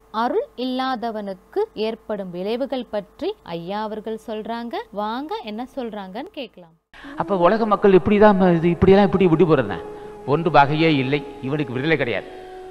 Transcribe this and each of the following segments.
அருள் இல்லாதவனுக்கு ஏற்படும் விளைவுகள் பற்றி ஐயா அவர்கள் சொல்றாங்க வாங்க என்ன சொல்றாங்கன்னு கேட்கலாம் அப்போ உலக மக்கள் இப்படி தான் இது இப்படியெல்லாம் இப்படி விடுபடுறேன் ஒன்று வகையே இல்லை இவனுக்கு விடுதலை கிடையாது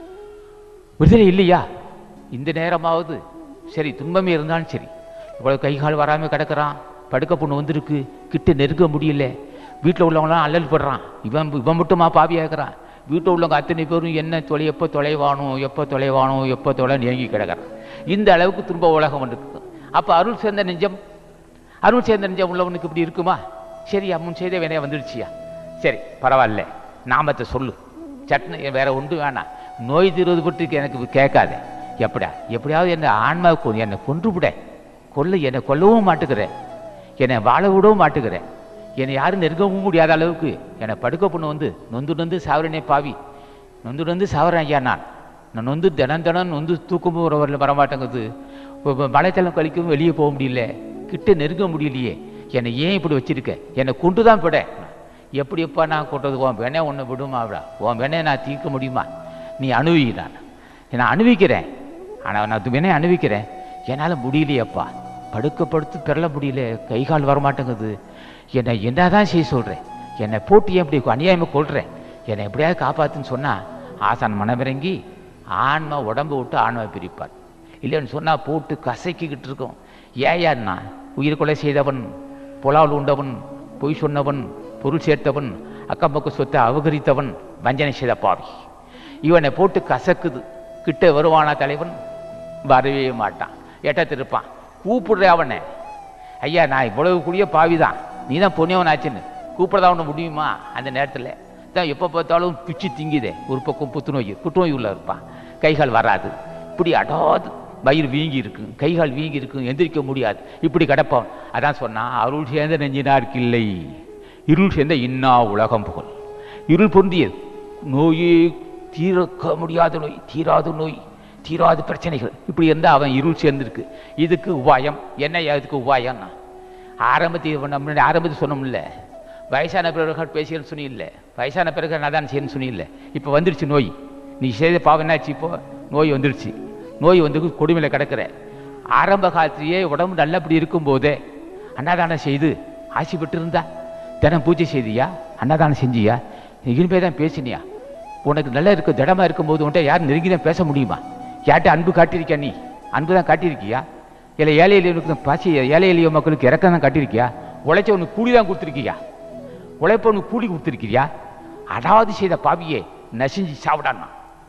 விடுதலை இல்லையா இந்த நேரமாவது சரி துன்பமே இருந்தாலும் சரி இவ்வளவு கை கால் வராமல் கிடக்குறான் படுக்க பொண்ணு வந்திருக்கு கிட்ட நெருங்க முடியல வீட்டில் உள்ளவங்களாம் அல்லல் படுறான் இவன் இவன் மட்டுமா பாவியாகிறான் வீட்டில் உள்ளவங்க அத்தனை பேரும் என்ன தொலை எப்போ தொலைவானோ எப்போ தொலைவானோ எப்போ தொலை நேங்கி கிடக்கிறான் இந்த அளவுக்கு துன்ப உலகம் வந்துருக்கு அப்போ அருள் சேர்ந்த நெஞ்சம் அருள் சேர்ந்த நெஞ்சம் உள்ளவனுக்கு இப்படி இருக்குமா சரி அம்மன் செய்த வேணையா வந்துடுச்சியா சரி பரவாயில்ல நாமத்தை சொல்லு சட்னி வேற ஒன்று வேணாம் நோய் தீர்வது பற்றி எனக்கு கேட்காத எப்படா எப்படியாவது என்னை ஆன்மா கொ என்னை கொன்று விட கொல்ல என்னை கொல்லவும் மாட்டுக்கிறேன் என்னை வாழ விடவும் மாட்டுக்கிறேன் என்னை யாரும் நெருங்கவும் முடியாத அளவுக்கு என்னை படுக்க பொண்ணு வந்து நொந்து நொந்து சாவரனே பாவி நொந்து நொந்து சாவறேன் ஐயா நான் நான் நொந்து தினம் தினம் நொந்து தூக்கமும் ஒரு வரல வரமாட்டேங்குது இப்போ இப்போ மலைத்தளம் கழிக்கவும் வெளியே போக முடியல கிட்ட நெருங்க முடியலையே என்னை ஏன் இப்படி வச்சிருக்க என்னை கொண்டு தான் விட எப்படி எப்பா நான் கொண்டது உன் வேணே ஒன்று விடுமாவிடா உன் வேணே நான் தீர்க்க முடியுமா நீ அணுவி நான் நான் அணுவிக்கிறேன் ஆனால் நான் வேணே அணுவிக்கிறேன் என்னால் முடியலையப்பா படுக்க படுத்து பெறல முடியல கை கால் வரமாட்டேங்குது என்னை என்னதான் செய்ய சொல்கிறேன் என்னை போட்டு ஏன் இப்படி அநியாயமாக கொள்கிறேன் என்னை எப்படியாவது காப்பாத்துன்னு சொன்னால் ஆசான் மனமிறங்கி ஆன்மா உடம்பு விட்டு ஆன்மா பிரிப்பார் இல்லைன்னு சொன்னால் போட்டு கசக்கிக்கிட்டு இருக்கோம் ஏயான்னா உயிர் கொலை செய்தவன் புலால் உண்டவன் பொய் சொன்னவன் பொருள் சேர்த்தவன் அக்கம் பக்கம் சொத்தை அபகரித்தவன் வஞ்சனை செய்த பாவி இவனை போட்டு கசக்குது கிட்ட வருவானா தலைவன் வரவே மாட்டான் எட்டத்திருப்பான் கூப்பிடுற அவனை ஐயா நான் இவ்வளவு கூடிய பாவி தான் நீ தான் பொன்னியவன் ஆச்சுன்னு கூப்பிடதான் ஒன்று முடியுமா அந்த நேரத்தில் தான் எப்போ பார்த்தாலும் பிச்சு திங்குதே ஒரு பக்கம் புத்துநோய் புற்றுநோய் உள்ள இருப்பான் கைகால் வராது இப்படி அடாது வயிறு வீங்கி இருக்கும் கைகால் வீங்கி இருக்கும் எந்திரிக்க முடியாது இப்படி கிடப்பான் அதான் சொன்னான் அருள் சேர்ந்த நெஞ்சினார்க்கு இல்லை இருள் சேர்ந்த இன்னா உலகம் புகழ் இருள் பொருந்தியது நோயே தீர்க்க முடியாத நோய் தீராத நோய் தீராத பிரச்சனைகள் இப்படி இருந்தால் அவன் இருள் சேர்ந்திருக்கு இதுக்கு உபாயம் என்ன இதுக்கு உபாயம்னா ஆரம்பத்தில் நம்ம ஆரம்பத்தில் சொன்னோம்ல வயசான பிறகு பேசுகிறேன்னு சொன்னில்ல வயசான பிறகு நான் தான் செய்யணும்னு சொன்னில்ல இப்போ வந்துருச்சு நோய் நீ செய்த பாவம் என்னாச்சு இப்போ நோய் வந்துருச்சு நோய் வந்து கொடுமையில் கிடக்கிற ஆரம்ப காலத்திலேயே உடம்பு நல்லபடி இருக்கும்போதே அன்னதானம் செய்து ஆசி பெற்று இருந்தா தினம் பூஜை செய்தியா அன்னதானம் செஞ்சியா இனிமே தான் பேசினியா உனக்கு நல்லா இருக்க திடமா இருக்கும்போது உன்ட்ட யார் நெருங்கி தான் பேச முடியுமா யார்கிட்ட அன்பு காட்டியிருக்கியா நீ அன்பு தான் காட்டியிருக்கியா இல்லை ஏழை எளியவனுக்கு பாசி ஏழை எளிய மக்களுக்கு இறக்கம் தான் காட்டியிருக்கியா உழைச்சவனுக்கு கூலி தான் கொடுத்துருக்கியா உழைப்பவனுக்கு கூலி கொடுத்துருக்கிறியா அடாவது செய்த பாவியே நசிஞ்சு சாப்பிடான்னா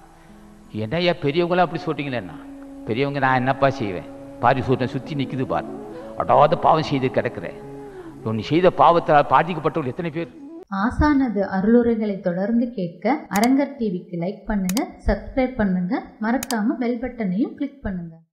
என்னய்யா பெரியவங்களாம் அப்படி சொல்லிட்டீங்களேண்ணா பெரியவங்க நான் என்னப்பா செய்வேன் பாரி சூட்டை சுற்றி நிற்குது பார் அடாவது பாவம் செய்து கிடக்கிறேன் நீ செய்த பாவத்தால் பாதிக்கப்பட்டவர்கள் எத்தனை பேர் ஆசானது அருளுரைகளை தொடர்ந்து கேட்க அரங்கர் டிவிக்கு லைக் பண்ணுங்க சப்ஸ்கிரைப் பண்ணுங்க மறக்காம பெல் பட்டனையும் கிளிக் பண்ணுங்க